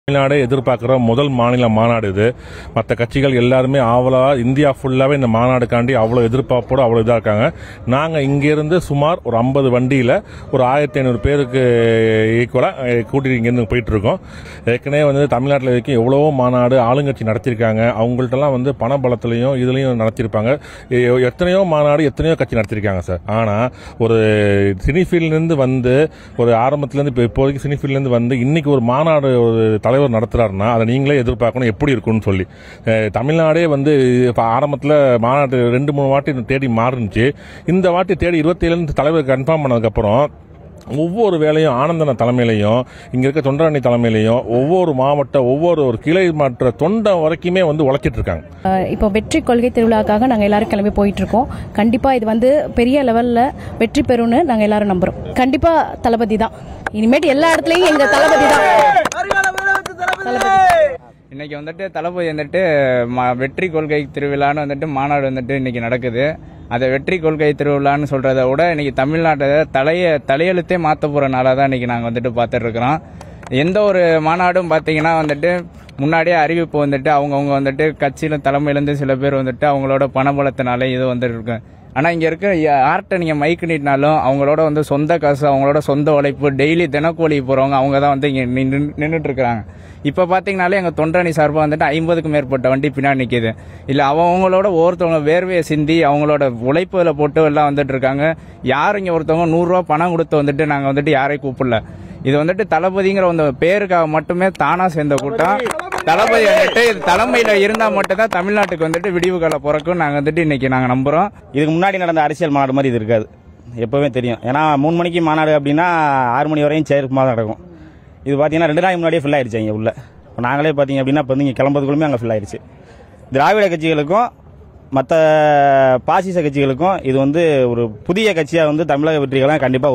தமிழ்நாடே எதிர்பார்க்குற முதல் மாநில மாநாடு இது மற்ற கட்சிகள் எல்லாருமே ஆவலா இந்தியா ஃபுல்லாவே இந்த மாநாடுக்காண்டி அவ்வளோ எதிர்பார்ப்போடு அவ்வளோ இதாக இருக்காங்க நாங்கள் இங்கேருந்து சுமார் ஒரு ஐம்பது வண்டியில் ஒரு ஆயிரத்தி ஐநூறு பேருக்கு ஈக்குவலாக கூட்டிட்டு இங்கேருந்து போயிட்டு இருக்கோம் ஏற்கனவே வந்து தமிழ்நாட்டில் வரைக்கும் எவ்வளவோ மாநாடு ஆளுங்கட்சி நடத்தியிருக்காங்க அவங்கள்ட்டலாம் வந்து பண பலத்திலையும் இதுலையும் நடத்தியிருப்பாங்க எ- எத்தனையோ மாநாடு எத்தனையோ கட்சி நடத்தியிருக்காங்க சார் ஆனால் ஒரு சினி ஃபீல்ட்லேருந்து வந்து ஒரு ஆரம்பத்துலேருந்து இப்போ இப்போதைக்கு சினி ஃபீல்ட்லேருந்து வந்து இன்னைக்கு ஒரு மாநாடு ஒரு தலைவர் நடத்துறாருன்னா அதை நீங்களே எதிர்பார்க்கணும் எப்படி இருக்கும்னு சொல்லி அஹ், தமிழ்நாடே வந்து இப்போ ஆரம்பத்தில் மாநாடு ரெண்டு மூணு வாட்டி தேடி மாறுனுச்சு இந்த வாட்டி தேடி இருபத்தேழு தலைவர் கன்ஃபார்ம் பண்ணதுக்கப்புறம் ஒவ்வொரு வேலையும் ஆனந்தன தலைமையிலையும் இங்க இருக்க தொண்டரணி தலைமையிலையும் ஒவ்வொரு மாவட்ட ஒவ்வொரு ஒரு கிளை மாற்ற தொண்டம் வரைக்குமே வந்து உழைச்சிட்டு இருக்காங்க அஹ் இப்போ வெற்றி கொள்கை திருவிழாக்காக நாங்கள் எல்லாரும் கிளம்பி போயிட்டு இருக்கோம் கண்டிப்பாக இது வந்து பெரிய லெவலில் வெற்றி பெறும்னு நாங்கள் எல்லாரும் நம்புறோம் கண்டிப்பாக தளபதி தான் இனிமேட்டு எல்லா இடத்துலையும் எங்கள் தளபதி தான் இன்னைக்கு வந்துட்டு தளபதி வந்துட்டு ம- வெற்றி கொள்கை திருவிழான்னு வந்துட்டு மாநாடு வந்துட்டு இன்னைக்கு நடக்குது அதை வெற்றி கொள்கை திருவிழான்னு சொல்றதை விட இன்னைக்கு தமிழ்நாட்டை தலைய தலையெழுத்தே மாற்ற போற நாளாக தான் இன்னைக்கு நாங்கள் வந்துட்டு பார்த்துட்டு இருக்கிறோம் எந்த ஒரு மாநாடும் பார்த்தீங்கன்னா வந்துட்டு முன்னாடியே அறிவிப்பு வந்துட்டு அவங்கவுங்க வந்துட்டு கட்சியில தலைமையிலேருந்து சில பேர் வந்துட்டு அவங்களோட பணபலத்தினால இது வந்துட்டு இருக்கு ஆனால் இங்கே இருக்க யார்கிட்ட நீங்கள் மைக்கு நீட்டினாலும் அவங்களோட வந்து சொந்த காசு அவங்களோட சொந்த உழைப்பு டெய்லி தினக்கூலி போகிறவங்க அவங்க தான் வந்து இங்கே நின்றுட்டு இருக்கிறாங்க இப்போ பார்த்தீங்கனாலே எங்கள் தொண்டரணி சார்பாக வந்துட்டு ஐம்பதுக்கும் மேற்பட்ட வண்டி பின்னாடி நிற்கிது இல்லை அவங்களோட ஒவ்வொருத்தவங்க வேர்வையை சிந்தி அவங்களோட உழைப்புல போட்டு எல்லாம் வந்துட்டு இருக்காங்க யார் இங்கே ஒருத்தவங்க நூறுரூவா பணம் கொடுத்து வந்துட்டு நாங்கள் வந்துட்டு யாரையும் கூப்பிடல இது வந்துட்டு தளபதிங்கிற அந்த பேருக்காக மட்டுமே தானா சேர்ந்த கூட்டம் தளபதி வந்துட்டு இது தலைமையில இருந்தா மட்டும்தான் தமிழ்நாட்டுக்கு வந்துட்டு விடிவு கால பிறக்கும் நாங்க வந்துட்டு இன்னைக்கு நாங்க நம்புறோம் இதுக்கு முன்னாடி நடந்த அரசியல் மாநாடு மாதிரி இது இருக்காது எப்போவுமே தெரியும் ஏன்னா மூணு மணிக்கு மாநாடு அப்படின்னா ஆறு மணி வரையும் சேர்க்குமா தான் நடக்கும் இது பார்த்தீங்கன்னா ரெண்டு நாளைக்கு முன்னாடியே ஃபில் ஆயிடுச்சு இங்கே உள்ள இப்போ நாங்களே பார்த்தீங்க அப்படின்னா இப்போ வந்து இங்கே கிளம்புறதுக்குள்ளுமே அங்கே ஃபில் ஆயிடுச்சு திராவிட கட்சிகளுக்கும் மற்ற பாசிச கட்சிகளுக்கும் இது வந்து ஒரு புதிய கட்சியாக வந்து தமிழக வெற்றிகளாக கண்டிப்பாக